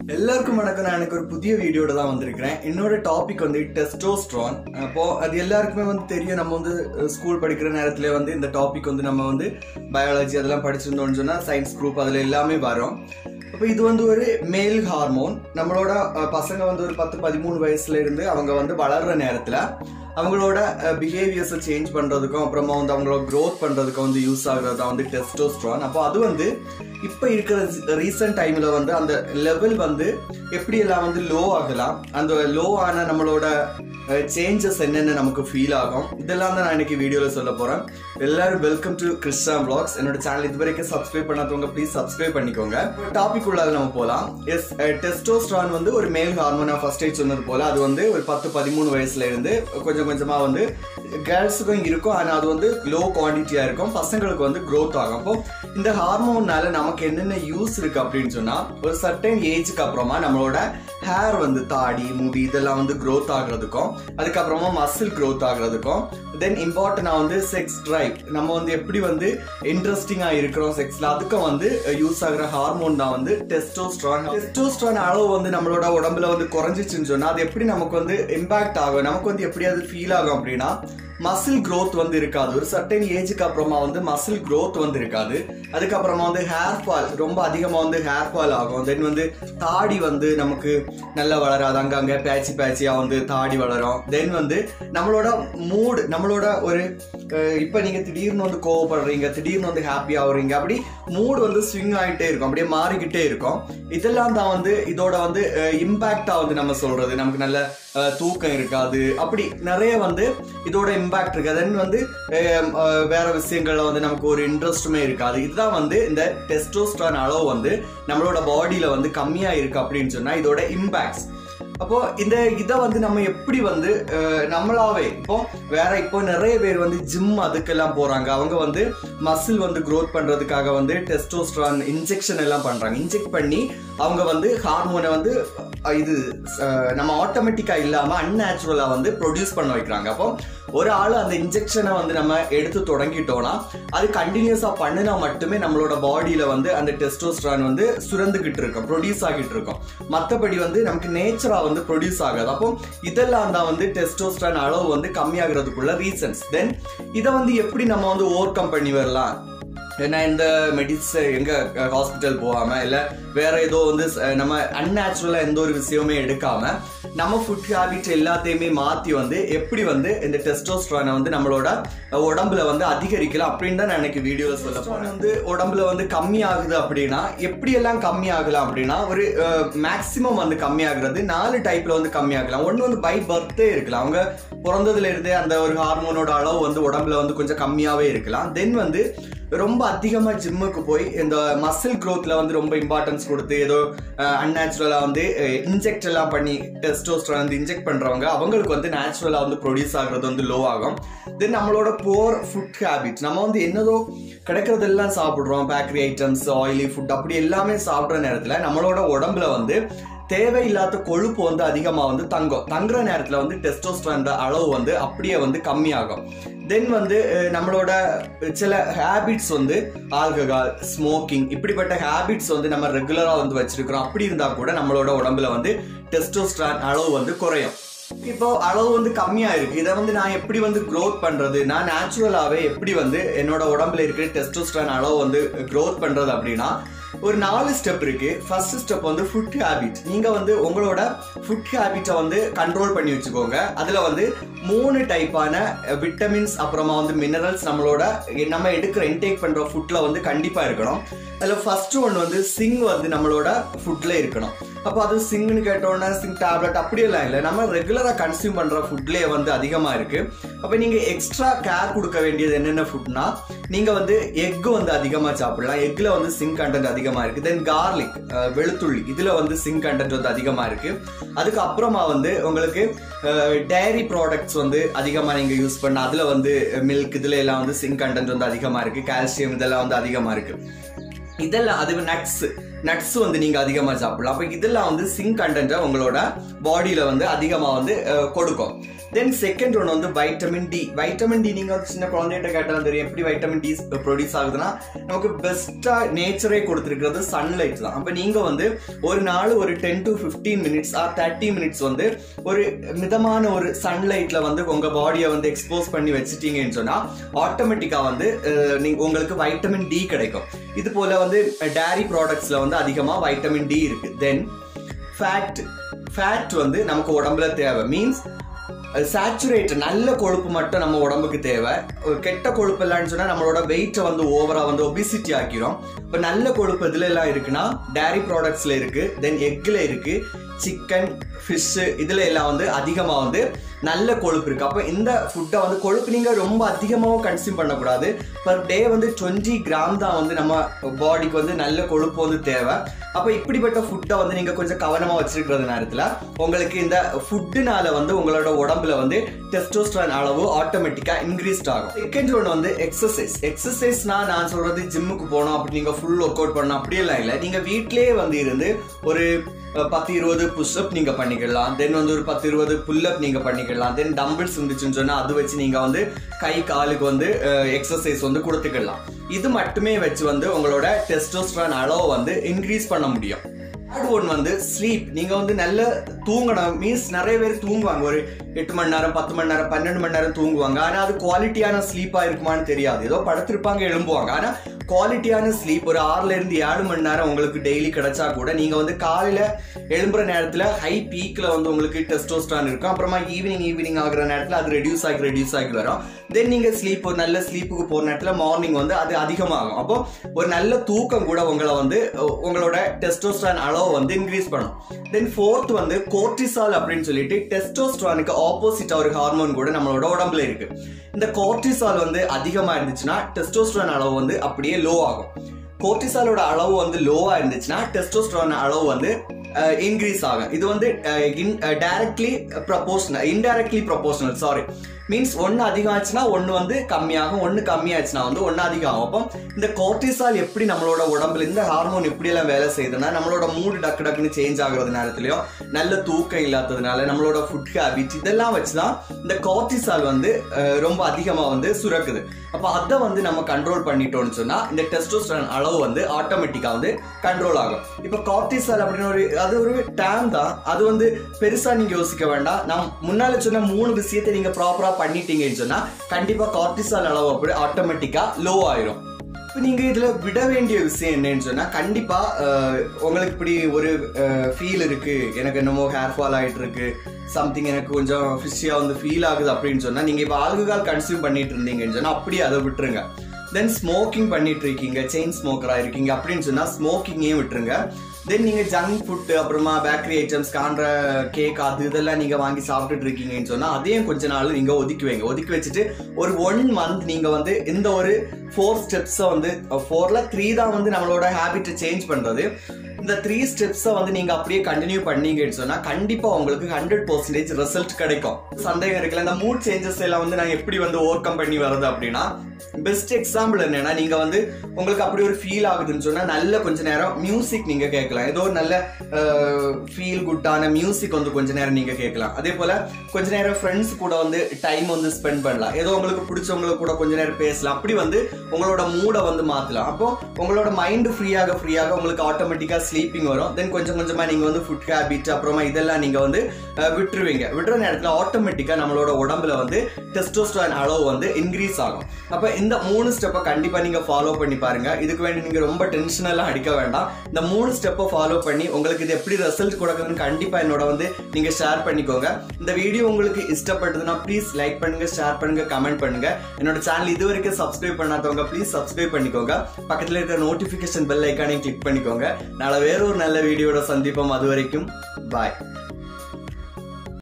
எல்லாருக்கும் வணக்கம் நான் எனக்கு ஒரு புதிய வீடியோட தான் வந்திருக்கிறேன் என்னோட டாபிக் வந்து டெஸ்டோஸ்ட்ரான் அப்போ அது எல்லாருக்குமே வந்து தெரியும் நம்ம வந்து ஸ்கூல் படிக்கிற நேரத்துல வந்து இந்த டாபிக் வந்து நம்ம வந்து பயாலஜி அதெல்லாம் படிச்சிருந்தோம்னு சொன்னா சயின்ஸ் குரூப் அதுல எல்லாமே வரும் அப்போ இது வந்து ஒரு மேல் ஹார்மோன் நம்மளோட அஹ், பசங்க வந்து ஒரு பத்து பதிமூணு வயசுல இருந்து அவங்க வந்து வளர்ற நேரத்துல அவங்களோட பிஹேவியர்ஸை சேஞ்ச் பண்றதுக்கும் அப்புறமா வந்து அவங்களோட க்ரோத் பண்றதுக்கும் வந்து யூஸ் ஆகுறது தான் வந்து டெஸ்டோஸ்ட்ரான் அப்போ அது வந்து இப்போ இருக்கிற ரீசெண்ட் டைம்ல வந்து அந்த லெவல் வந்து எப்படி எல்லாம் வந்து லோ ஆகலாம் அந்த லோ ஆன நம்மளோட சேஞ்சஸ் என்னென்ன நமக்கு ஃபீல் ஆகும் இதெல்லாம் தான் நான் இன்னைக்கு வீடியோவில் சொல்ல போறேன் எல்லாரும் வெல்கம் டு கிறிஸ்டா vlogs என்னோட சேனல் இது வரைக்கும் சப்ஸ்கிரைப் பண்ணாதவங்க ப்ளீஸ் சப்ஸ்கிரைப் பண்ணிக்கோங்க டாபிக் உள்ளாக நம்ம போகலாம் எஸ் டெஸ்டோஸ்ட்ரான் வந்து ஒரு மேல் ஹார்மோனா ஃபர்ஸ்ட் எய்ட் சொன்னது போல அது வந்து ஒரு பத்து பதிமூணு வயசுல இருந்து கொஞ்சம் கொஞ்சமா வந்து கேர்ள்ஸுக்கும் இருக்கும் ஆனால் அது வந்து லோ குவான்டிட்டியா இருக்கும் பசங்களுக்கு வந்து growth ஆகும் அப்போ இந்த ஹார்மோன்னால நமக்கு என்னென்ன யூஸ் இருக்கு அப்படின்னு சொன்னா ஒரு சர்டன் ஏஜுக்கு அப்புறமா நம்மளோட ஹேர் வந்து தாடி முடி இதெல்லாம் வந்து growth ஆகுறதுக்கும் அதுக்கப்புறமா மசில் growth ஆகுறதுக்கும் தென் இம்பார்ட்டனா வந்து செக்ஸ் டிரைவ் நம்ம வந்து எப்படி வந்து இன்ட்ரெஸ்டிங்கா இருக்கிறோம் செக்ஸ்ல அதுக்கும் வந்து யூஸ் ஆகுற ஹார்மோன் தான் வந்து டெஸ்டோஸ்ட்ரான் டெஸ்டோஸ்ட்ரான் அளவு வந்து நம்மளோட உடம்புல வந்து குறைஞ்சிச்சுன்னு சொன்னா அது எப்படி நமக்கு வந்து இம்பாக்ட் ஆகும் நமக்கு வந்து எப்படி அது ஃபீல் ஆகும் அப்படின்னா மசில் growth வந்து இருக்காது ஒரு சர்டன் ஏஜுக்கு அப்புறமா வந்து மசில் growth வந்து இருக்காது அதுக்கப்புறமா வந்து ஹேர் ஃபால் ரொம்ப அதிகமாக வந்து ஹேர் ஃபால் ஆகும் தென் வந்து தாடி வந்து நமக்கு நல்லா வளராது அங்கங்க பேச்சி பேச்சியா வந்து தாடி வளரும் தென் வந்து நம்மளோட மூடு நம்மளோட ஒரு அஹ், இப்ப நீங்க திடீர்னு வந்து கோவப்படுறீங்க திடீர்னு வந்து ஹாப்பி ஆகுறீங்க அப்படி மூடு வந்து ஸ்விங் ஆகிட்டே இருக்கும் அப்படியே மாறிக்கிட்டே இருக்கும் இதெல்லாம் தான் வந்து இதோட வந்து இம்பாக்டா வந்து நம்ம சொல்றது நமக்கு நல்ல அஹ், தூக்கம் இருக்காது அப்படி நிறைய வந்து இதோட இம்பாக்ட் இருக்கு தென் வந்து அஹ், அஹ், வேற விஷயங்கள்ல வந்து நமக்கு ஒரு இன்ட்ரெஸ்ட்டுமே இருக்காது இதுதான் வந்து இந்த டெஸ்டோஸ்ட்ரான் அளவு வந்து நம்மளோட பாடியில வந்து கம்மியா இருக்கு அப்படின்னு சொன்னா இதோட இம்பாக்ட்ஸ் அப்போ இந்த இதை வந்து நம்ம எப்படி வந்து அஹ், நம்மளாவே இப்போ வேற இப்போ நிறைய பேர் வந்து ஜிம் அதுக்கெல்லாம் போறாங்க அவங்க வந்து மசில் வந்து growth பண்றதுக்காக வந்து டெஸ்டோஸ்ட்ரான் இன்ஜெக்ஷன் எல்லாம் பண்றாங்க இன்ஜெக்ட் பண்ணி அவங்க வந்து ஹார்மோனை வந்து அஹ், இது அஹ், நம்ம ஆட்டோமேட்டிக்கா இல்லாம அன்நேச்சுரலா வந்து ப்ரொடியூஸ் பண்ண வைக்கிறாங்க அப்போ ஒரு ஆள் அந்த இன்ஜெக்ஷனை வந்து நம்ம எடுத்து தொடங்கிட்டோம்னா அது கண்டினியூஸா பண்ணினா மட்டுமே நம்மளோட பாடியில வந்து அந்த டெஸ்டோஸ்ட்ரான் வந்து சுரந்துகிட்டு இருக்கும் ப்ரொடியூஸ் ஆகிட்டு இருக்கும் மற்றபடி வந்து நமக்கு நேச்சரா வந்து ப்ரொடியூஸ் ஆகாது அப்போ இதெல்லாம் தான் வந்து டெஸ்டோஸ்ட்ரான் அளவு வந்து கம்மியாகிறதுக்குள்ள ரீசன்ஸ் தென் இதை வந்து எப்படி நம்ம வந்து ஓவர் கம் பண்ணி வரலாம் ஏன்னா இந்த மெடிஸ் எங்க ஹாஸ்பிட்டல் போகாம இல்ல வேற ஏதோ வந்து ச- நம்ம அன்நேச்சுரலா எந்த ஒரு விஷயமே எடுக்காம நம்ம ஃபுட் ஹேபிட் எல்லாத்தையுமே மாத்தி வந்து எப்படி வந்து இந்த டெஸ்டோஸ்ட்ரானை வந்து நம்மளோட அஹ், உடம்புல வந்து அதிகரிக்கலாம் அப்படின்னு தான் நான் எனக்கு வீடியோல சொல்ல போறேன் வந்து உடம்புல வந்து கம்மி ஆகுது அப்படின்னா எப்படி எல்லாம் கம்மி ஆகலாம் அப்படின்னா ஒரு மேக்சிமம் வந்து கம்மி ஆகுறது நாலு டைப்ல வந்து கம்மி ஆகலாம் ஒன்று வந்து பை பர்த்தே இருக்கலாம் அவங்க பிறந்ததுல இருந்தே அந்த ஒரு ஹார்மோனோட அளவு வந்து உடம்புல வந்து கொஞ்சம் கம்மியாவே இருக்கலாம் தென் வந்து ரொம்ப அதிகமா ஜிம்முக்கு போய் இந்த மசில் growthல வந்து ரொம்ப இம்பார்ட்டன்ஸ் கொடுத்து ஏதோ அன்நேச்சுரலா வந்து இன்ஜெக்ட் எல்லாம் பண்ணி டெஸ்டோஸ்ட்ரான் வந்து இன்ஜெக்ட் பண்றவங்க அவங்களுக்கு வந்து நேச்சுரலா வந்து ப்ரொடியூஸ் ஆகுறது வந்து லோ ஆகும் தென் நம்மளோட போர் ஃபுட் ஹேபிட் நம்ம வந்து என்னதோ கிடைக்கிறதெல்லாம் சாப்பிடுறோம் பேக்கரி ஐட்டம்ஸ் ஆயிலி ஃபுட் அப்படி எல்லாமே சாப்பிடுற நேரத்துல நம்மளோட உடம்புல வந்து தேவையில்லாத கொழுப்பு வந்து அதிகமா வந்து தங்கும் தங்குற நேரத்துல வந்து டெஸ்டோஸ்ட்ரான் அளவு வந்து அப்படியே வந்து கம்மியாகும் தென் வந்து அஹ், நம்மளோட சில ஹேபிட்ஸ் வந்து ஆல்கஹால் ஸ்மோக்கிங் இப்படிப்பட்ட ஹேபிட்ஸ் வந்து நம்ம ரெகுலரா வந்து வச்சிருக்கிறோம் அப்படி இருந்தா கூட நம்மளோட உடம்புல வந்து டெஸ்டோஸ்ட்ரான் அளவு வந்து குறையும் இப்போ அளவு வந்து கம்மியா இருக்கு இதை வந்து நான் எப்படி வந்து growth பண்றது நான் நேச்சுரலாவே எப்படி வந்து என்னோட உடம்புல இருக்கிற டெஸ்டோஸ்ட்ரான் அளவு வந்து growth பண்றது அப்படின்னா ஒரு நாலு ஸ்டெப் இருக்கு ஃபர்ஸ்ட் ஸ்டெப் வந்து ஃபுட் ஹேபிட் நீங்க வந்து உங்களோட ஃபுட் ஹேபிட்டை வந்து கண்ட்ரோல் பண்ணி வச்சுக்கோங்க அதுல வந்து மூணு டைப்பான விட்டமின்ஸ் அப்புறமா வந்து மினரல்ஸ் நம்மளோட நம்ம எடுக்கிற இன்டேக் பண்ற ஃபுட்ல வந்து கண்டிப்பா இருக்கணும் அதுல ஃபர்ஸ்ட் ஒன் வந்து சிங் வந்து நம்மளோட ஃபுட்ல இருக்கணும் அப்போ அது சிங்னு கேட்டோன்னா சிங் டேப்லெட் அப்படியெல்லாம் இல்லை நம்ம ரெகுலரா கன்சியூம் பண்ற ஃபுட்லேயே வந்து அதிகமா இருக்கு அப்போ நீங்க எக்ஸ்ட்ரா கேர் கொடுக்க வேண்டியது என்னென்ன ஃபுட்னா நீங்க வந்து எக் வந்து அதிகமா சாப்பிடலாம் எக்ல வந்து சிங் கண்டென்ட் அதிகமா இருக்கு தென் கார்லிக் வெளுத்துள்ளி இதுல வந்து சிங் கண்டென்ட் வந்து அதிகமா இருக்கு அதுக்கு அப்புறமா வந்து உங்களுக்கு டேரி ப்ராடக்ட்ஸ் வந்து அதிகமா நீங்க யூஸ் பண்ண அதுல வந்து மில்க் இதுல எல்லாம் வந்து சிங் கண்டென்ட் வந்து அதிகமா இருக்கு கால்சியம் இதெல்லாம் வந்து அதிகமா இருக்கு இதெல்லாம் அது நட்ஸ் நட்ஸ் வந்து நீங்க அதிகமா சாப்பிடலாம் அப்ப இதெல்லாம் வந்து சிங்க் கண்டென்ட்டை உங்களோட பாடியில வந்து அதிகமா வந்து அஹ், கொடுக்கும் தென் செகண்ட் ஒன் வந்து வைட்டமின் டி வைட்டமின் டி நீங்க வந்து சின்ன குழந்தைகிட்ட கேட்டாலும் தெரியும் எப்படி வைட்டமின் டி ப்ரொடியூஸ் ஆகுதுன்னா நமக்கு பெஸ்டா நேச்சரே கொடுத்துருக்கிறது சன்லைட் தான் அப்ப நீங்க வந்து ஒரு நாள் ஒரு ten to fifteen minutes or thirty minutes வந்து ஒரு மிதமான ஒரு சன்லைட்ல வந்து உங்க பாடியை வந்து எக்ஸ்போஸ் பண்ணி வச்சுட்டீங்கன்னு சொன்னா ஆட்டோமேட்டிக்கா வந்து அஹ், நீங்க உங்களுக்கு வைட்டமின் டி கிடைக்கும் இது போல வந்து டேரி ப்ராடக்ட்ஸ்ல வந்து அதிகமா வைட்டமின் டி இருக்கு தென் ஃபேட் ஃபேட் வந்து நமக்கு உடம்புல தேவை மீன்ஸ் சேச்சுரேட் நல்ல கொழுப்பு மட்டும் நம்ம உடம்புக்கு தேவை ஒரு கெட்ட கொழுப்பு இல்லைன்னு சொன்னா நம்மளோட வெயிட்டை வந்து ஓவரா வந்து ஒபிசிட்டி ஆக்கிரும் இப்போ நல்ல கொழுப்பு எதுல எல்லாம் இருக்குன்னா டேரி ப்ராடக்ட்ஸ்ல இருக்கு தென் எக்ல இருக்கு சிக்கன் ஃபிஷ் இதுல எல்லாம் வந்து அதிகமா வந்து நல்ல கொழுப்பு இருக்கு அப்போ இந்த ஃபுட்டை வந்து கொழுப்பு நீங்க ரொம்ப அதிகமாகவும் கன்சியூம் பண்ணக்கூடாது பர் டே வந்து டுவெண்ட்டி கிராம் தான் வந்து நம்ம பாடிக்கு வந்து நல்ல கொழுப்பு வந்து தேவை அப்போ இப்படிப்பட்ட ஃபுட்டை வந்து நீங்க கொஞ்சம் கவனமா வச்சிருக்கிறது நேரத்துல உங்களுக்கு இந்த ஃபுட்டுனால வந்து உங்களோட உடம்புல வந்து டெஸ்டோஸ்ட்ரான் அளவு ஆட்டோமேட்டிக்கா இன்க்ரீஸ்ட் ஆகும் செகண்ட் ஒன் வந்து எக்ஸசைஸ் எக்ஸசைஸ்னா நான் சொல்றது ஜிம்முக்கு போகணும் அப்படி நீங்க ஃபுல் ஒர்க் அவுட் பண்ணணும் அப்படியெல்லாம் இல்லை நீங்க வீட்டிலேயே வந்து இருந்து ஒரு அஹ், பத்து இருபது புஷ்அப் நீங்க பண்ணிக்கலாம் தென் வந்து ஒரு பத்து இருபது புல்லப் நீங்க பண்ணிக்கலாம் தென் டம்பிள்ஸ் இருந்துச்சுன்னு சொன்னா அது வச்சு நீங்க வந்து கை காலுக்கு வந்து எக்ஸசைஸ் வந்து கொடுத்துக்கலாம் இது மட்டுமே வச்சு வந்து உங்களோட டெஸ்டோஸ்ட்ரான் அளவை வந்து இன்க்ரீஸ் பண்ண முடியும் தேர்ட் ஒன் வந்து ஸ்லீப் நீங்க வந்து நல்ல தூங்கணும் மீன்ஸ் நிறைய பேர் தூங்குவாங்க ஒரு எட்டு மணி நேரம் பத்து மணி நேரம் பன்னெண்டு மணி நேரம் தூங்குவாங்க ஆனா அது குவாலிட்டியான ஸ்லீப்பா இருக்குமான்னு தெரியாது ஏதோ படுத்திருப்பாங்க எழும்புவாங்க ஆனா குவாலிட்டியான ஸ்லீப் ஒரு ஆறுல இருந்து ஏழு மணி நேரம் உங்களுக்கு டெய்லி கிடைச்சா கூட நீங்க வந்து காலையில எழும்புற நேரத்துல ஹை பீக்ல வந்து உங்களுக்கு டெஸ்டோஸ்ட்ரான் இருக்கும் அப்புறமா ஈவினிங் ஈவினிங் ஆகுற நேரத்துல அது ரெடியூஸ் ஆகி ரெடியூஸ் ஆகி வரும் தென் நீங்க ஸ்லீப் ஒரு நல்ல ஸ்லீப்புக்கு போற நேரத்துல மார்னிங் வந்து அது அதிகமாகும் அப்போ ஒரு நல்ல தூக்கம் கூட உங்களை வந்து உ- உங்களோட டெஸ்டோஸ்ட்ரான் அளவு வந்து இன்க்ரீஸ் பண்ணும் தென் ஃபோர்த் வந்து கோர்டிசால் அப்படின்னு சொல்லிட்டு டெஸ்டோஸ்ட்ரானுக்கு ஆப்போசிட்டா ஒரு ஹார்மோன் கூட நம்மளோட உடம்புல இருக்கு இந்த கோர்டிசால் வந்து அதிகமா இருந்துச்சுன்னா டெஸ்டோஸ்ட்ரான் அளவு வந்து அப்படியே லோ ஆகும் கோர்டிசாலோட அளவு வந்து லோவா இருந்துச்சுன்னா டெஸ்டோஸ்ட்ரான் அளவு வந்து இன்க்ரீஸ் ஆகும் இது வந்து directly proportional indirectly proportional sorry means ஒன்று அதிகம் ஆச்சுன்னா ஒன்று வந்து கம்மியாகும் ஒன்று கம்மியாச்சுன்னா வந்து ஒன்று அதிகம் ஆகும் அப்போ இந்த கோர்டிசால் எப்படி நம்மளோட உடம்புல இந்த ஹார்மோன் எப்படியெல்லாம் வேலை செய்யுதுன்னா நம்மளோட மூடு டக்கு டக்குன்னு சேஞ்ச் ஆகுறது நேரத்துலையும் நல்ல தூக்கம் இல்லாததுனால நம்மளோட ஃபுட் ஹேபிட் இதெல்லாம் வச்சு தான் இந்த கோர்டிசால் வந்து அஹ், ரொம்ப அதிகமாக வந்து சுரக்குது அப்போ அதை வந்து நம்ம கண்ட்ரோல் பண்ணிட்டோம்னு சொன்னால் இந்த டெஸ்டோஸ்டரான் அளவு வந்து ஆட்டோமேட்டிக்காக வந்து கண்ட்ரோல் ஆகும் இப்போ கார்டிசால் அப்படின்னு ஒரு அது ஒரு டேம் தான் அது வந்து பெருசாக நீங்கள் யோசிக்க வேண்டாம் நான் முன்னால சொன்ன மூணு விஷயத்தை நீங்கள் ப்ராப்பராக பண்ணிட்டீங்கன்னு சொன்னால் கண்டிப்பாக கார்டிசால் அளவு அப்படி ஆட்டோமேட்டிக்காக லோ ஆயிரும் இப்போ நீங்கள் இதில் விட வேண்டிய விஷயம் என்னன்னு சொன்னால் கண்டிப்பாக உங்களுக்கு இப்படி ஒரு ஃபீல் இருக்குது எனக்கு என்னமோ ஹேர் ஃபால் ஆகிட்டு இருக்கு சம்திங் எனக்கு கொஞ்சம் ஃபிஷியாக வந்து ஃபீல் ஆகுது அப்படின்னு சொன்னால் நீங்கள் இப்போ ஆல்கஹால் கன்சியூம் பண்ணிட்டு இருந்தீங்கன்னு சொன்னால் அப்படியே அதை விட்டுருங்க தென் ஸ்மோக்கிங் பண்ணிட்டு இருக்கீங்க செயின் ஸ்மோக்கராக இருக்கீங்க அப்படின்னு சொன்னால் ஸ்மோக்கிங்கே விட்டுருங்க தென் நீங்கள் ஜங்க் ஃபுட்டு அப்புறமா பேக்கரி ஐட்டம்ஸ் காண்ற கேக் அது இதெல்லாம் நீங்கள் வாங்கி சாப்பிட்டுட்டு இருக்கீங்கன்னு சொன்னால் அதையும் கொஞ்ச நாள் நீங்கள் ஒதுக்கி வைங்க ஒதுக்கி வச்சுட்டு ஒரு ஒன் மந்த் நீங்கள் வந்து இந்த ஒரு ஃபோர் ஸ்டெப்ஸை வந்து ஃபோரில் த்ரீ தான் வந்து நம்மளோட ஹேபிட்டை சேஞ்ச் பண்ணுறது இந்த த்ரீ ஸ்டெப்ஸை வந்து நீங்கள் அப்படியே கண்டினியூ பண்ணீங்கன்னு சொன்னால் கண்டிப்பாக உங்களுக்கு ஹண்ட்ரட் பர்சன்டேஜ் ரிசல்ட் கிடைக்கும் சந்தேகம் இருக்குல்ல இந்த மூட் சேஞ்சஸ் எல்லாம் வந்து நான் எப்படி வந்து ஓவர் கம் பண்ணி வருது அப்படின்னா பெஸ்ட் எக்ஸாம்பிள் என்னன்னா நீங்க வந்து உங்களுக்கு அப்படி ஒரு ஃபீல் ஆகுதுன்னு சொன்னா நல்ல கொஞ்ச நேரம் மியூசிக் நீங்க கேட்கலாம் ஏதோ ஒரு நல்ல ஃபீல் குட்டான மியூசிக் வந்து கொஞ்ச நேரம் நீங்க கேட்கலாம் அதே போல கொஞ்ச நேரம் ஃப்ரெண்ட்ஸ் கூட வந்து டைம் வந்து ஸ்பெண்ட் பண்ணலாம் ஏதோ உங்களுக்கு பிடிச்சவங்க கூட கொஞ்ச நேரம் பேசலாம் அப்படி வந்து உங்களோட மூடை வந்து மாத்தலாம் அப்போ உங்களோட மைண்ட் ஃப்ரீயாக ஃப்ரீயாக உங்களுக்கு ஆட்டோமேட்டிக்கா ஸ்லீப்பிங் வரும் தென் கொஞ்சம் கொஞ்சமா நீங்க வந்து ஃபுட் ஹேபிட் அப்புறமா இதெல்லாம் நீங்க வந்து அஹ், விட்டுருவீங்க விட்டுற நேரத்துல ஆட்டோமேட்டிக்கா நம்மளோட உடம்புல வந்து டெஸ்டோஸ்டான் அளவு வந்து இன்க்ரீஸ் ஆகும் அப்ப இந்த மூணு ஸ்டெப்பை கண்டிப்பா நீங்க ஃபாலோ பண்ணி பாருங்க இதுக்கு வேண்டி நீங்க ரொம்ப டென்ஷன் எல்லாம் அடிக்க வேண்டாம் இந்த மூணு ஸ்டெப்பை ஃபாலோ பண்ணி உங்களுக்கு இது எப்படி ரிசல்ட் கொடுக்குதுன்னு கண்டிப்பா என்னோட வந்து நீங்க ஷேர் பண்ணிக்கோங்க இந்த வீடியோ உங்களுக்கு இஷ்டப்பட்டதுன்னா ப்ளீஸ் லைக் பண்ணுங்க ஷேர் பண்ணுங்க கமெண்ட் பண்ணுங்க என்னோட சேனல் இது வரைக்கும் சப்ஸ்கிரைப் பண்ணாதவங்க ப்ளீஸ் சப்ஸ்கிரைப் பண்ணிக்கோங்க பக்கத்துல இருக்கிற நோட்டிபிகேஷன் பெல் ஐக்கானையும் கிளிக் பண்ணிக்கோங்க நாளை வேற ஒரு நல்ல வீடியோட சந்திப்போம் அது வரைக்கும் பாய்